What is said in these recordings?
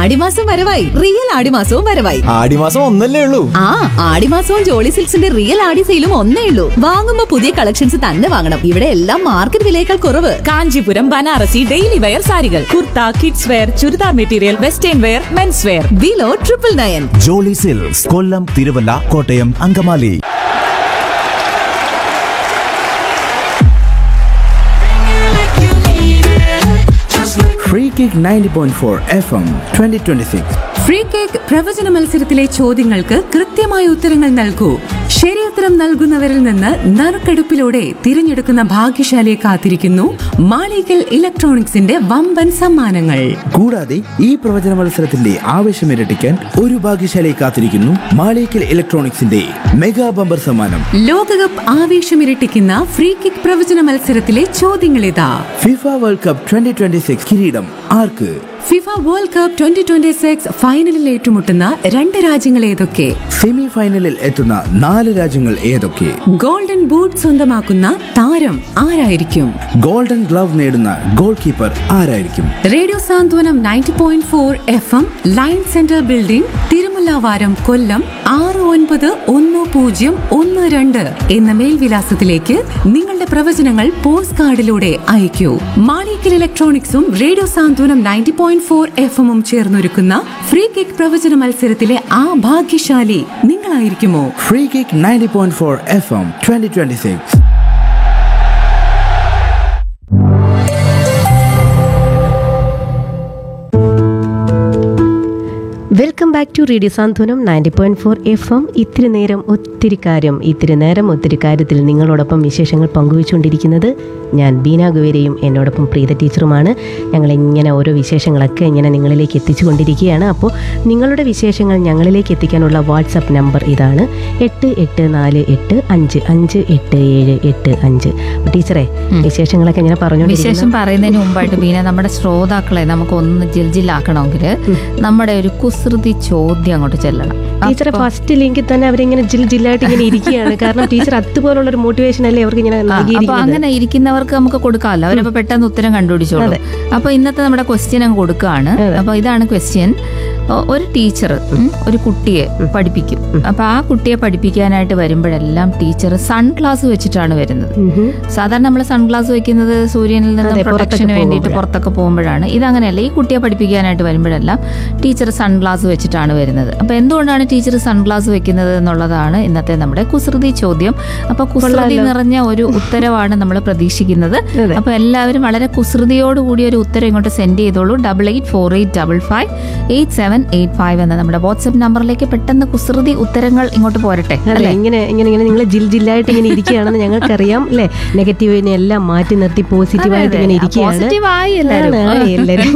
ആടിമാസം വരവായി റിയൽ ആടിമാസവും വരവായി ആടിമാസം ഒന്നല്ലേ ഉള്ളൂ ആ ആടിമാസവും ജോളി സിൽക്സിന്റെ റിയൽ ആടി സെയിലും ഒന്നേ ഉള്ളൂ വാങ്ങുമ്പോ പുതിയ കളക്ഷൻസ് തന്നെ വാങ്ങണം ഇവിടെ എല്ലാം മാർക്കറ്റ് വിലയേക്കാൾ കുറവ് കാഞ്ചീപുരം ബനാറസി ഡെയിലി വെയർ സാരികൾ kurta kids wear churidar material western wear men's wear below triple nine Jolly silks Kollam Thiruvalla Kottayam Angamaly Free Kick 90.4 FM 2026. Free kick പ്രവചന മത്സരത്തിലെ ചോദ്യങ്ങൾക്ക് കൃത്യമായ ഉത്തരങ്ങൾ നൽകൂ ശരിയുത്തരം നൽകുന്നവരിൽ നിന്ന് നറുക്കെടുപ്പിലൂടെ തിരഞ്ഞെടുക്കുന്ന ഭാഗ്യശാലിയെ കാത്തിരിക്കുന്നു മാളികൽ ഇലക്ട്രോണിക്സിന്റെ വമ്പൻ സമ്മാനങ്ങൾ കൂടാതെ ഈ പ്രവചന മത്സരത്തിന്റെ ആവേശം ഇരട്ടിക്കാൻ ഒരു ഭാഗ്യശാലയെ കാത്തിരിക്കുന്നു മാളിക്കൽ ഇലക്ട്രോണിക്സിന്റെ മെഗാ ബമ്പർ സമ്മാനം ലോകകപ്പ് ആവേശമിരട്ടിക്കുന്ന ഫ്രീ കിക്ക് പ്രവചന മത്സരത്തിലെ ചോദ്യങ്ങളിതാ ഫിഫ വേൾഡ് കപ്പ് 2026 കിരീടം ആർക്ക് FIFA world cup twenty twenty six ഫൈനലിൽ ഏറ്റുമുട്ടുന്ന രണ്ട് രാജ്യങ്ങൾ ഏതൊക്കെ സെമി ഫൈനലിൽ എത്തുന്ന നാല് രാജ്യങ്ങൾ ഏതൊക്കെ ഗോൾഡൻ ബൂട്ട് സ്വന്തമാക്കുന്ന താരം ആരായിരിക്കും ഗോൾഡൻ ഗ്ലവ് നേടുന്ന ഗോൾ കീപ്പർ ആരായിരിക്കും radio Santhwanam ninety point four F M line centre building Thirumullavaram Kollam ആറ് ഒൻപത് ഒന്ന് പൂജ്യം ഒന്ന് രണ്ട് എന്ന മേൽവിലാസത്തിലേക്ക് നിങ്ങളുടെ പ്രവചനങ്ങൾ പോസ്റ്റ് കാർഡിലൂടെ അയക്കൂ മാളിക്കൽ ഇലക്ട്രോണിക്സും radio Santhwanam ninety point four F എമ്മും ചേർന്നൊരുക്കുന്ന ഫ്രീ കിക്ക് പ്രവചന മത്സരത്തിലെ ആ ഭാഗ്യശാലി നിങ്ങളായിരിക്കുമോ free kick 90.4 F M 2026 welcome back to radio Santhwanam ninety point four F M ഇത്തിരി നേരം ഒത്തിരി കാര്യം ഇത്തിരി നേരം ഒത്തിരി കാര്യത്തിൽ നിങ്ങളോടൊപ്പം വിശേഷങ്ങൾ പങ്കുവച്ചുകൊണ്ടിരിക്കുന്നത് ഞാൻ ബീന ഗുവേരയും എന്നോടൊപ്പം പ്രീത ടീച്ചറുമാണ് ഞങ്ങൾ ഇങ്ങനെ ഓരോ വിശേഷങ്ങളൊക്കെ ഇങ്ങനെ നിങ്ങളിലേക്ക് എത്തിച്ചുകൊണ്ടിരിക്കുകയാണ് അപ്പോൾ നിങ്ങളുടെ വിശേഷങ്ങൾ ഞങ്ങളിലേക്ക് എത്തിക്കാനുള്ള വാട്സപ്പ് നമ്പർ ഇതാണ് എട്ട് എട്ട് നാല് എട്ട് അഞ്ച് അഞ്ച് എട്ട് ഏഴ് എട്ട് അഞ്ച് അപ്പോൾ ടീച്ചറെ വിശേഷങ്ങളൊക്കെ ഇങ്ങനെ വിശേഷം പറഞ്ഞുകൊണ്ടിരിക്കുന്നു പറയുന്നതിന് മുമ്പായിട്ട് ബീന നമ്മുടെ ശ്രോതാക്കളെ നമുക്ക് ഒന്ന് ജിൽജിലാക്കണമെങ്കിൽ നമ്മുടെ ഒരു കുസൃതി ചോദ്യം അങ്ങോട്ട് ചെല്ലണം ടീച്ചറെ അപ്പൊ- ഫസ്റ്റ് ലിങ്കിൽ തന്നെ അവരിങ്ങനെ ജിൽ ജില്ലായിട്ട് ഇങ്ങനെ ഇരിക്കുകയാണ് കാരണം ടീച്ചർ അതുപോലുള്ള ഒരു മോട്ടിവേഷൻ അല്ലേ അവർക്ക് ഇങ്ങനെ ആ, അപ്പൊ നൽകിയിരിക്കുന്നത് അങ്ങനെ ഇരിക്കുന്നവർക്ക് നമുക്ക് കൊടുക്കാമല്ലോ അവരപ്പോ പെട്ടെന്ന് ഉത്തരം കണ്ടുപിടിച്ചോളൂ അപ്പൊ ഇന്നത്തെ നമ്മുടെ ക്വസ്റ്റ്യൻ അങ്ങ് കൊടുക്കുകയാണ് അപ്പൊ ഇതാണ് ക്വസ്റ്റ്യൻ ഒരു ടീച്ചർ ഒരു കുട്ടിയെ പഠിപ്പിക്കും അപ്പൊ ആ കുട്ടിയെ പഠിപ്പിക്കാനായിട്ട് വരുമ്പോഴെല്ലാം ടീച്ചർ സൺഗ്ലാസ് വെച്ചിട്ടാണ് വരുന്നത് സാധാരണ നമ്മൾ സൺഗ്ലാസ് വെക്കുന്നത് സൂര്യനിൽ നിന്ന് അതെ, പുറത്തൊക്കെ പ്രൊട്ടക്ഷന് വേണ്ടിയിട്ട് പോകുമ്പോഴാ. പുറത്തൊക്കെ പോകുമ്പോഴാണ് ഇതങ്ങനെയല്ല ഈ കുട്ടിയെ പഠിപ്പിക്കാനായിട്ട് വരുമ്പോഴെല്ലാം ടീച്ചർ സൺഗ്ലാസ് വെച്ചിട്ടാണ് വരുന്നത് അപ്പൊ എന്തുകൊണ്ടാണ് ടീച്ചർ സൺഗ്ലാസ് വെക്കുന്നത് എന്നുള്ളതാണ് ഇന്നത്തെ നമ്മുടെ കുസൃതി ചോദ്യം അപ്പൊ കുസൃതി നിറഞ്ഞ ഒരു ഉത്തരവാണ് നമ്മൾ പ്രതീക്ഷിക്കുന്നത് അപ്പൊ എല്ലാവരും വളരെ കുസൃതിയോട് കൂടി ഒരു ഉത്തരം ഇങ്ങോട്ട് സെൻഡ് ചെയ്തോളൂ double eight four eight double five eight seven eight five എന്ന നമ്മുടെ വാട്സ്ആപ്പ് നമ്പറിലേക്ക് പെട്ടെന്ന് കുസൃതി ഉത്തരങ്ങൾ ഇങ്ങോട്ട് പോരട്ടെ അതെ അല്ലേ ഇങ്ങനെ ഇങ്ങനെ ഇങ്ങനെ നിങ്ങൾ ജിൽ ജില്ലായിട്ട് ഇങ്ങനെ ഇരിക്കുകയാണെന്ന് ഞങ്ങൾക്കറിയാം അല്ലേ നെഗറ്റീവിനെ എല്ലാം മാറ്റി നിർത്തി പോസിറ്റീവായിട്ട് അതെ, ഇങ്ങനെ അതെ. ഇരിക്കുകയാണ് Positive ആയി എല്ലാവരും. ആണ്, ആയി എല്ലാവരും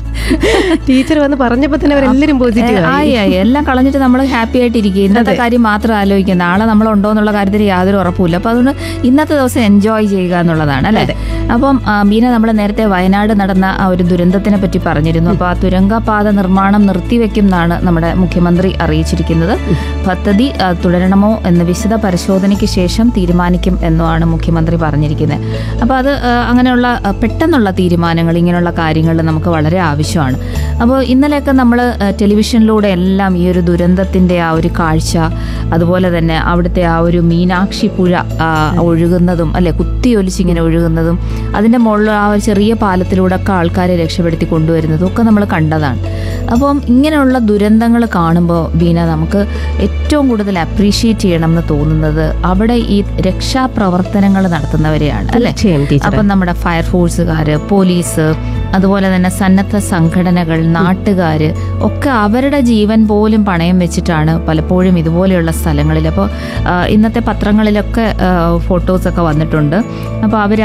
ടീച്ചർ വന്ന് പറഞ്ഞപ്പോ തന്നെ അവരെല്ലാരും പോസിറ്റീവ് ഏ, ആയി ആയി എല്ലാം കളഞ്ഞിട്ട് നമ്മൾ ഹാപ്പി ആയിട്ട് ഇരിക്കുക ഇന്നത്തെ കാര്യം മാത്രം ആലോചിക്കുക നാളെ നമ്മൾ ഉണ്ടോ എന്നുള്ള കാര്യത്തിൽ യാതൊരു ഉറപ്പുമില്ല അപ്പൊ അതുകൊണ്ട് ഇന്നത്തെ ദിവസം എൻജോയ് ചെയ്യുക എന്നുള്ളതാണ് അല്ലേ അപ്പം ആ, ബീന നമ്മൾ നേരത്തെ വയനാട് നടന്ന ആ ഒരു ദുരന്തത്തിനെ പറ്റി പറഞ്ഞിരുന്നു അപ്പൊ ആ തുരങ്കപാത നിർമ്മാണം നിർത്തിവെക്കും എന്നാണ് നമ്മുടെ മുഖ്യമന്ത്രി അറിയിച്ചിരിക്കുന്നത് പദ്ധതി ആ, തുടരണമോ എന്ന് വിശദ പരിശോധനയ്ക്ക് ശേഷം തീരുമാനിക്കും എന്നുമാണ് മുഖ്യമന്ത്രി പറഞ്ഞിരിക്കുന്നത് അപ്പോൾ അത് ആ, അങ്ങനെയുള്ള ആ, പെട്ടെന്നുള്ള തീരുമാനങ്ങൾ ഇങ്ങനെയുള്ള കാര്യങ്ങൾ നമുക്ക് വളരെ ആവശ്യമാണ് അപ്പോൾ ഇന്നലെയൊക്കെ നമ്മൾ ടെലിവിഷനിലൂടെ എല്ലാം ഈ ഒരു ദുരന്തത്തിൻ്റെ ആ ഒരു കാഴ്ച അതുപോലെ തന്നെ അവിടുത്തെ ആ ഒരു മീനാക്ഷി പുഴ ആ, ഒഴുകുന്നതും അല്ലെ കുത്തിയൊലിച്ചിങ്ങനെ ഒഴുകുന്നതും അതിൻ്റെ മുകളിൽ ആ ഒരു ചെറിയ പാലത്തിലൂടെ ഒക്കെ ആൾക്കാരെ രക്ഷപ്പെടുത്തി കൊണ്ടുവരുന്നതും ഒക്കെ നമ്മൾ കണ്ടതാണ് അപ്പം ഇങ്ങനെയുള്ള ദുരന്തങ്ങൾ കാണുമ്പോൾ ബീന നമുക്ക് ഏറ്റവും കൂടുതൽ അപ്രീഷിയേറ്റ് ചെയ്യണം എന്ന് തോന്നുന്നത് അവിടെ ഈ രക്ഷാപ്രവർത്തനങ്ങൾ നടത്തുന്നവരെയാണ് അല്ലേ തീർച്ചയായും ടീച്ചറെ. അപ്പം നമ്മുടെ ഫയർഫോഴ്സുകാർ പോലീസ് അതുപോലെ തന്നെ സന്നദ്ധ സംഘടനകൾ നാട്ടുകാർ ഒക്കെ അവരുടെ ജീവൻ പോലും പണയം വെച്ചിട്ടാണ് പലപ്പോഴും ഇതുപോലെയുള്ള സ്ഥലങ്ങളിൽ അപ്പോൾ ഇന്നത്തെ പത്രങ്ങളിലൊക്കെ ഫോട്ടോസൊക്കെ വന്നിട്ടുണ്ട് അപ്പോൾ അവർ